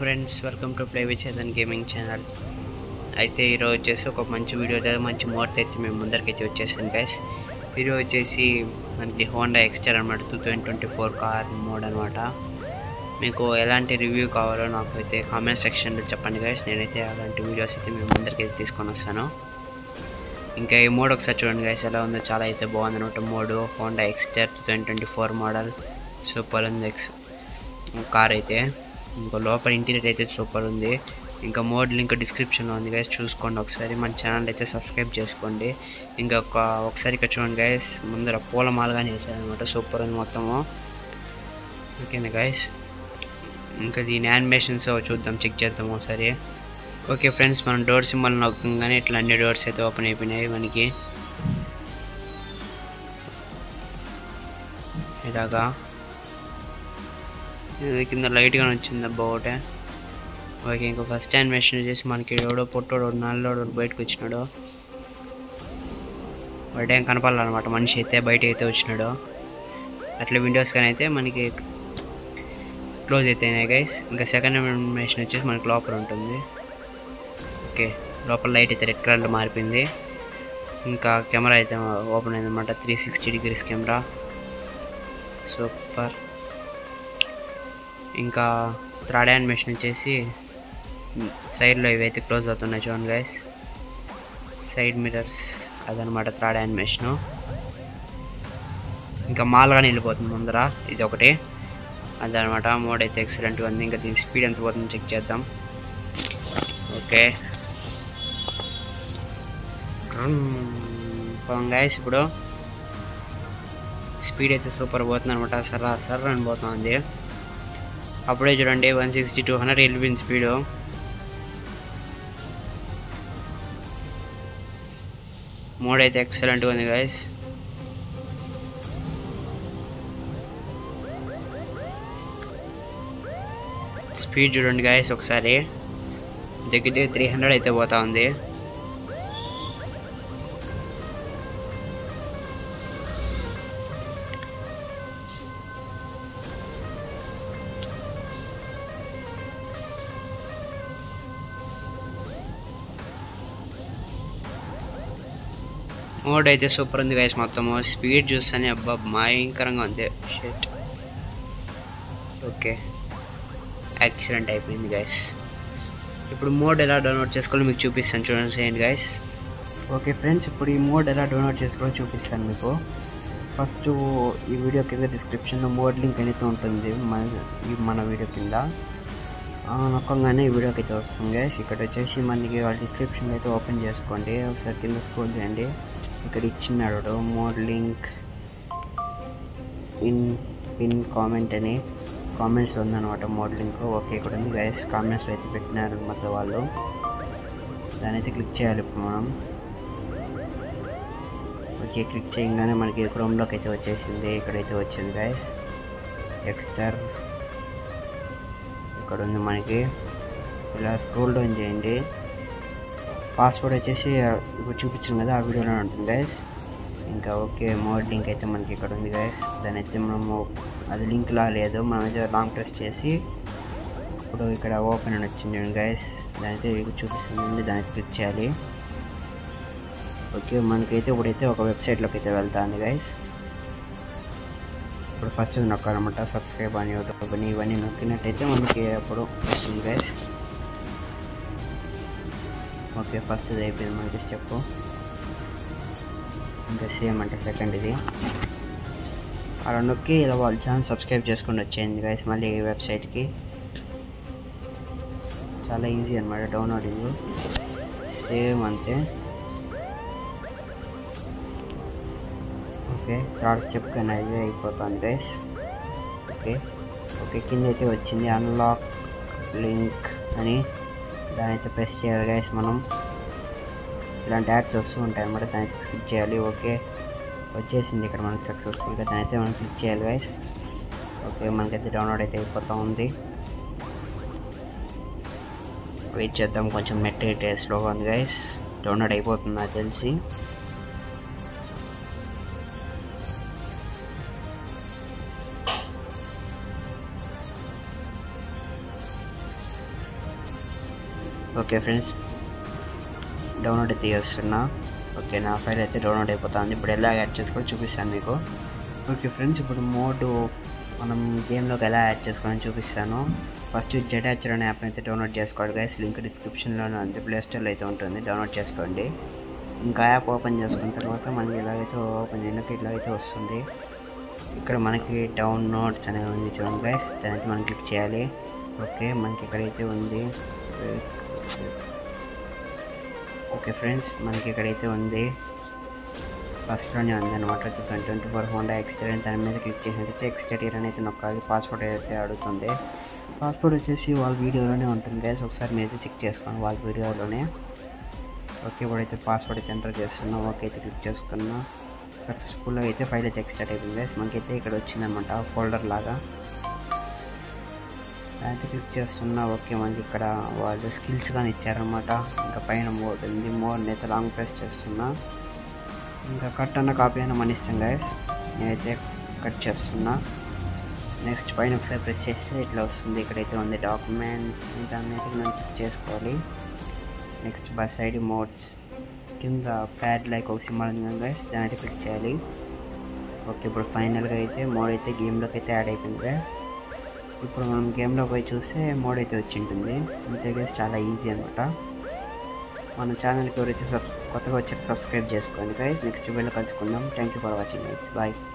friends welcome to play Vichetan gaming channel అయితే ఈరోజు వచ్చేసి ఒక మంచి వీడియో మంచి మోడ్ అయితే మేము ముందరికైతే వచ్చేసాను గైస్ ఈరోజు వచ్చేసి మనకి హోండా ఎక్స్టర్ అనమాట two thousand twenty four car mod అనమాట మీకు ఎలాంటి రివ్యూ కావాలో నాకు అయితే కామెంట్ సెక్షన్లో చెప్పండి గైస్ నేనైతే అలాంటి వీడియోస్ అయితే మేము ముందరికైతే తీసుకొని వస్తాను ఇంకా ఈ మోడ్ ఒకసారి చూడండి గైస్ ఎలా ఉందో చాలా అయితే బాగుంది అనమాట mod Honda Exter two thousand twenty four model super ఉంది ఎక్స్ కార్ అయితే ఇంకా లోపల ఇంటీరియర్ అయితే సూపర్ ఉంది ఇంకా మోడ్ లింక్ డిస్క్రిప్షన్లో ఉంది గైస్ చూసుకోండి ఒకసారి మన ఛానల్ అయితే సబ్స్క్రైబ్ చేసుకోండి ఇంకా ఒక ఒకసారి ఇక్కడ చూడండి గైస్ ముందర పూలమాలగానే వేసారనమాట సూపర్ ఉంది మొత్తము ఓకేనా గైస్ ఇంకా దీని యానిమేషన్స్ చూద్దాం చెక్ చేద్దాం ఒకసారి ఓకే ఫ్రెండ్స్ మనం డోర్ సింబల్ నొక్కగానే ఇట్లా అన్ని డోర్స్ అయితే ఓపెన్ అయిపోయినాయి మనకి ఇలాగా ఇది కింద లైట్గా వచ్చింది అబ్బా ఒకటే ఓకే ఇంకా ఫస్ట్ యానిమేషన్ వచ్చేసి మనకి ఎవడో పొట్టోడు నల్లోడు బయటకు వచ్చినాడు వాడేం కనపాలన్నమాట మనిషి అయితే బయట అయితే వచ్చినాడు అట్లా విండోస్ కానీ అయితే మనకి క్లోజ్ అయితేనే గైస్ ఇంకా సెకండ్ యానిమేషన్ వచ్చేసి మనకి లోపల ఉంటుంది ఓకే లోపల లైట్ అయితే రెడ్ కలర్లో మారిపోయింది ఇంకా కెమెరా అయితే ఓపెన్ అయిందన్నమాట three sixty degrees camera super ఇంకా థర్డ్ యానిమేషన్ వచ్చేసి సైడ్లో ఇవైతే క్లోజ్ అవుతున్నాయి చూడండి గైస్ సైడ్ మిరర్స్ అదనమాట థర్డ్ యానిమేషను ఇంకా మాల్గానే వెళ్ళిపోతుంది ముందర ఇది ఒకటి అదనమాట మోడ్ అయితే ఎక్సలెంట్గా ఉంది ఇంకా దీని స్పీడ్ ఎంత పోతుందో చెక్ చేద్దాం ఓకే గైస్ ఇప్పుడు స్పీడ్ అయితే సూపర్ పోతుంది అనమాట సర్రా సర్ర అని పోతుంది అప్పుడే చూడండి వన్ సిక్స్టీ టూ హండ్రెడ్ వెళ్ళిపోయింది స్పీడ్ మోడ్ అయితే ఎక్సలెంట్గా ఉంది గైస్ స్పీడ్ చూడండి గాయస్ ఒకసారి దగ్గర దగ్గర త్రీ హండ్రెడ్ అయితే పోతా ఉంది మోడ్ అయితే సూపర్ ఉంది గైస్ మొత్తము స్పీడ్ చూస్తేనే అబ్బా భయంకరంగా ఉంది షెట్ ఓకే యాక్సిడెంట్ అయిపోయింది గైస్ ఇప్పుడు మోడ్ ఎలా డౌన్లోడ్ చేసుకోవాలో మీకు చూపిస్తాను చూడండి చేయండి గైస్ ఓకే ఫ్రెండ్స్ ఇప్పుడు ఈ మోడ్ ఎలా డౌన్లోడ్ చేసుకోవాలో చూపిస్తాను మీకు ఫస్ట్ ఈ వీడియో కింద డిస్క్రిప్షన్లో మోడ్ లింక్ అయితే ఉంటుంది మన ఈ మన వీడియో కింద నొక్కగానే ఈ వీడియోకి అయితే వస్తుంది గైస్ ఇక్కడ వచ్చేసి మనకి వాళ్ళ డిస్క్రిప్షన్లో అయితే ఓపెన్ చేసుకోండి ఒకసారి కింద స్క్రోల్ చేయండి ఇక్కడ ఇచ్చినాడు mod link in in comment అని కామెంట్స్ ఉందన్నమాట మోడ్ లింక్ ఓకే ఇక్కడ ఉంది గైస్ కామెంట్స్ అయితే పెట్టినారు అనమాట వాళ్ళు దాని అయితే క్లిక్ చేయాలి ఇప్పుడు మనం ఓకే క్లిక్ చేయగానే మనకి క్రోమ్లోకి అయితే వచ్చేసింది ఇక్కడైతే వచ్చింది గైస్ ఎక్స్టర్ ఇక్కడ ఉంది మనకి ఇలా స్క్రోల్ డౌన్ చేయండి పాస్వర్డ్ వచ్చేసి ఇప్పుడు చూపించాను కదా ఆ వీడియోలో ఉంటుంది గైస్ ఇంకా ఓకే మోడ్ లింక్ అయితే మనకి ఇక్కడ ఉంది గైస్ దాని అయితే మనము అది లింక్ లా లేదు మనం అయితే లాంగ్ ప్రెస్ చేసి ఇప్పుడు ఇక్కడ ఓపెన్ అని వచ్చింది గైస్ దాని అయితే చూపిస్తుంది దాన్ని క్లిక్ చేయాలి ఓకే మనకైతే ఇప్పుడైతే ఒక వెబ్సైట్లోకి అయితే వెళ్తాను గైస్ ఇప్పుడు ఫస్ట్ నొక్కాలన్నమాట సబ్స్క్రైబ్ అని యూట్యూబ్ అని ఇవన్నీ నొక్కినట్టయితే మనకి అప్పుడు వస్తుంది గైస్ ఓకే ఫస్ట్ ఇది అయిపోయింది మనకి స్టెప్ ఇంకా సేమ్ అంటే సెకండ్ ఇది అలా నొక్కి ఇలా వాళ్ళు ఛానల్ సబ్స్క్రైబ్ చేసుకొని వచ్చేయండి గైస్ మళ్ళీ ఈ వెబ్సైట్కి చాలా ఈజీ అనమాట డౌన్లోడింగ్ సేమ్ అంతే ఓకే థర్డ్ స్టెప్ కానీ అయితే అయిపోతుంది గైస్ ఓకే ఓకే కింద అయితే వచ్చింది అన్లాక్ లింక్ అని దాని అయితే ప్రెస్ చేయాలి గైస్ మనం ఇలాంటి యాడ్స్ వస్తూ ఉంటాయి అన్నమాట దాన్ని క్లిక్ చేయాలి ఓకే వచ్చేసింది ఇక్కడ మనకి సక్సెస్ఫుల్గా దాని అయితే మనం క్లిక్ చేయాలి గైస్ ఓకే మనకైతే డౌన్లోడ్ అయితే అయిపోతూ ఉంది వెయిట్ చేద్దాం కొంచెం నెట్ అయితే స్లోగా ఉంది గైస్ డౌన్లోడ్ అయిపోతుంది నాకు తెలిసి ఓకే ఫ్రెండ్స్ డౌన్లోడ్ అయితే చేస్తున్నా ఓకే నా ఫైల్ అయితే డౌన్లోడ్ అయిపోతుంది ఇప్పుడు ఎలా యాడ్ చేసుకోవాలో చూపిస్తాను మీకు ఓకే ఫ్రెండ్స్ ఇప్పుడు మోడ్ మనం గేమ్లోకి ఎలా యాడ్ చేసుకోవాలని చూపిస్తాను ఫస్ట్ జెడాచర్ అనే యాప్ని అయితే డౌన్లోడ్ చేసుకోవాలి గైస్ లింక్ డిస్క్రిప్షన్లో ఉంది ప్లే స్టోర్లో అయితే ఉంటుంది డౌన్లోడ్ చేసుకోండి ఇంకా యాప్ ఓపెన్ చేసుకున్న తర్వాత మనకి ఇలాగైతే ఓపెన్ చేయడానికి ఇలాగైతే వస్తుంది ఇక్కడ మనకి డౌన్లోడ్స్ అనేవి ఉంది చూడండి గైస్ దాని అయితే మనం క్లిక్ చేయాలి ఓకే మనకి ఇక్కడైతే ఉంది ఓకే ఫ్రెండ్స్ మనకి ఇక్కడైతే ఉంది ఫస్ట్లోనే ఉంది అనమాట two twenty twenty four Honda exterior దాని మీద క్లిక్ చేసినట్టయితే ఎక్స్టెరియర్ అనేది నొక్కాలి పాస్పోర్ట్ అయితే అడుగుతుంది పాస్పోర్ట్ వచ్చేసి వాళ్ళ వీడియోలోనే ఉంటుంది గైస్ ఒకసారి మీరు చెక్ చేసుకోండి వాళ్ళ వీడియోలోనే ఓకే ఇప్పుడైతే పాస్వర్డ్ అయితే ఎంటర్ చేస్తున్నాం ఓకే అయితే క్లిక్ చేసుకున్నా సక్సెస్ఫుల్గా అయితే ఫైల్ అయితే ఎక్స్టార్ట్ అయిపోయింది గైస్ మనకైతే ఇక్కడ వచ్చిందనమాట ఫోల్డర్ లాగా అయితే క్లిక్ చేస్తున్నా ఓకే మనకి ఇక్కడ వాళ్ళు స్కిల్స్ కానీ ఇచ్చారనమాట ఇంకా పైన మోడ్ ఉంది మోడ్ అయితే లాంగ్ ప్రెస్ చేస్తున్నా ఇంకా కట్ అన్న కాపీ అయినా మన ఇష్టం గైస్ నేనైతే కట్ చేస్తున్నా నెక్స్ట్ పైన ఒకసారి ప్రెస్ చేస్తే ఇట్లా వస్తుంది ఇక్కడైతే ఉంది డాక్యుమెంట్స్ దాన్ని అయితే మనం క్లిక్ చేసుకోవాలి నెక్స్ట్ బై సైడ్ మోడ్స్ కింద ప్యాడ్ లైక్ ఒక సింబల్ ఉంది గైస్ దాన్ని అయితే క్లిక్ చేయాలి ఓకే ఇప్పుడు ఫైనల్గా అయితే మోడ్ అయితే గేమ్లోకి అయితే యాడ్ అయిపోయింది గైస్ ఇప్పుడు మనం గేమ్లో పోయి చూస్తే మోడ్ అయితే వచ్చి ఉంటుంది అంతే గైస్ చాలా ఈజీ అనమాట మన ఛానల్కి ఎవరైతే సబ్ కొత్తగా వచ్చారో సబ్స్క్రైబ్ చేసుకోండి గైస్ నెక్స్ట్ వీడియోలో కలుసుకుందాం thank you for watching guys bye